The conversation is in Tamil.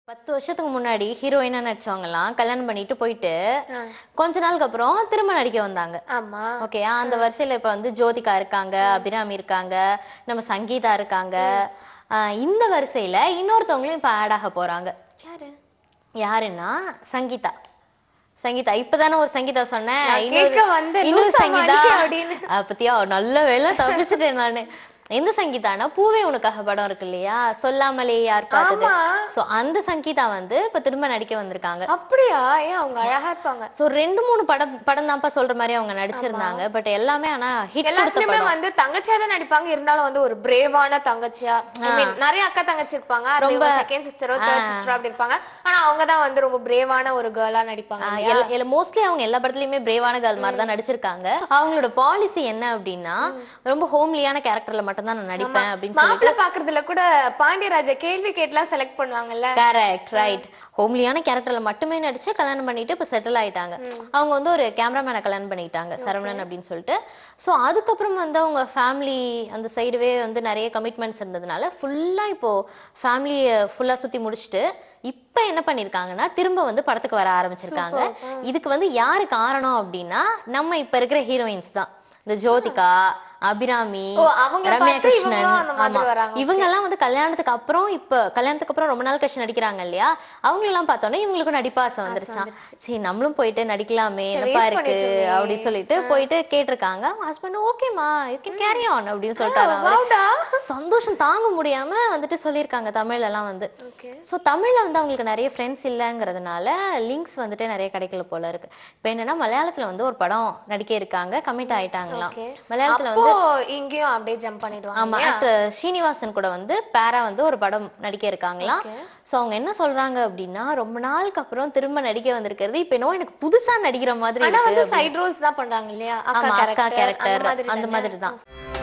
பத்து வருஷத்துக்கு முன்னாடி ஹீரோயினா நடிச்சவங்க எல்லாம் கல்யாணம் பண்ணிட்டு போயிட்டு ஆ. கொஞ்ச நாளுக்கு அப்புறம் திரும்ப நடிக்க வந்தாங்க ஆமா ஓகே அந்த வரிசையில இப்ப வந்து ஜோதிகா இருக்காங்க அபிராமி இருக்காங்க நம்ம சங்கீதா இருக்காங்க ஆஹ் இந்த வரிசையில இன்னொருத்தவங்களும் இப்ப ஆட் ஆக போறாங்க யாரு யாருன்னா சங்கீதா சங்கீதா இப்பதானே ஒரு சங்கீதா சொன்னேன் நான் இன்னொரு- கேட்க வந்தேன், இன்னொரு லூசா சங்கீதா மாட்டிக்கியா அப்படின்னு. அஹ் பத்தியா நல்ல வேலை தப்பிச்சிட்டேன் நானு எந்த சங்கீதானா பூவே உனக்காக படம் இருக்கு இல்லையா சொல்லாமலே யார் பார்த்தது ஆமா. சோ அந்த சங்கீதா வந்து இப்ப திரும்ப நடிக்க வந்திருக்காங்க அப்படியா ஏன் அவங்க அழகா இருப்பாங்க சோ ரெண்டு மூணு படம் படம் தான்ப்பா சொல்ற மாதிரி அவங்க நடிச்சிருந்தாங்க பட் எல்லாமே ஆனா ஹிட் கொடுத்த எல்லாத்துலயுமே படம் வந்து தங்கச்சியா தான் நடிப்பாங்க இருந்தாலும் வந்து ஒரு பிரேவான தங்கச்சியா I mean, நிறைய அக்கா தங்கச்சி இருப்பாங்க ரொம்ப செகண்ட் சிஸ்டரோ தேர்ட் சிஸ்டரோ அப்படி இருப்பாங்க ஆனா அவங்க தான் வந்து ரொம்ப பிரேவான ஒரு கேர்ளா நடிப்பாங்க மோஸ்ட்லி அவங்க எல்லா படத்துலயுமே பிரேவான கேர்ள் மாதிரி தான் நடிச்சிருக்காங்க அவங்களோட பாலிசி என்ன அப்படின்னா ரொம்ப ஹோம்லியான கேரக்டர்ல மட்டும் தான் நான் நடிப்பேன் அப்படின்னு சொல்லி மாப்பிள்ளை பாக்குறதுல கூட பாண்டியராஜா கேள்வி கேட்டுலாம் செலக்ட் பண்ணுவாங்கல்ல கரெக்ட் ரைட் ஹோம்லியான கேரக்டர்ல மட்டுமே நடிச்சு கல்யாணம் பண்ணிட்டு இப்ப செட்டில் ஆயிட்டாங்க அவங்க வந்து ஒரு கேமராமேனை கல்யாணம் பண்ணிட்டாங்க சரவணன் அப்படின்னு சொல்லிட்டு சோ அதுக்கப்புறம் வந்து அவங்க ஃபேமிலி அந்த சைடுவே வந்து நிறைய கமிட்மெண்ட்ஸ் இருந்ததுனால ஃபுல்லா இப்போ ஃபேமிலிய ஃபுல்லா சுத்தி முடிச்சுட்டு இப்ப என்ன பண்ணிருக்காங்கன்னா திரும்ப வந்து படத்துக்கு வர ஆரம்பிச்சிருக்காங்க இதுக்கு வந்து யாரு காரணம் அப்படின்னா நம்ம இப்ப இருக்கிற ஹீரோயின்ஸ் தான் இந்த ஜோதிகா அபிராமி ஓ, அவங்கள ரம்யா பார்த்து கிருஷ்ணன் இவங்களும் அந்த மாதிரி ஆமா வராங்க. இவங்க எல்லாம் வந்து கல்யாணத்துக்கு அப்புறம் இப்ப கல்யாணத்துக்கு அப்புறம் ரொம்ப நாள் கழிச்சு நடிக்கிறாங்க இல்லையா அவங்க எல்லாம் பார்த்தோன்னே இவங்களுக்கும் நடிப்பாசம் வந்துருச்சான் சரி நம்மளும் போயிட்டு நடிக்கலாமே என்னப்பா wait இருக்கு பண்ணிட்டோமே. அப்படின்னு சொல்லிட்டு போயிட்டு கேட்டிருக்காங்க ஹஸ்பண்ட் ஓகேமா யூ கேன் கேரி ஆன் அப்படின்னு சொல்லிட்டாரு அவரு. வாவ்டா. சந்தோஷம் தாங்க முடியாம வந்துட்டு சொல்லியிருக்காங்க தமிழ்ல எல்லாம் வந்து Okay. சோ தமிழ்ல வந்து அவங்களுக்கு நிறைய ஃப்ரெண்ட்ஸ் இல்லைங்கிறதுனால லிங்க்ஸ் வந்துட்டு நிறைய கிடைக்கல போல இருக்கு இப்ப என்னன்னா மலையாளத்துல வந்து ஒரு படம் நடிக்க இருக்காங்க கமிட் ஆயிட்டாங்களாம் Okay. மலையாளத்துல அப்போ வந்து இங்கேயும் அப்படியே ஜம்ப் பண்ணிடுவாங்க ஆமா இல்லையா? actor ஸ்ரீனிவாசன் கூட வந்து பேரா வந்து ஒரு படம் நடிக்க இருக்காங்களாம் Okay. சோ அவங்க என்ன சொல்றாங்க அப்படின்னா ரொம்ப நாளுக்கு அப்புறம் திரும்ப நடிக்க வந்திருக்கிறது இப்ப என்னவோ எனக்கு புதுசா நடிக்கிற மாதிரி ஆனா இருக்கு வந்து சைடு ரோல்ஸ் தான் பண்றாங்க இல்லையா ஆமா அக்கா அக்கா கேரக்டர் கேரக்டர் அந்த அந்த மாதிரி மாதிரி தான்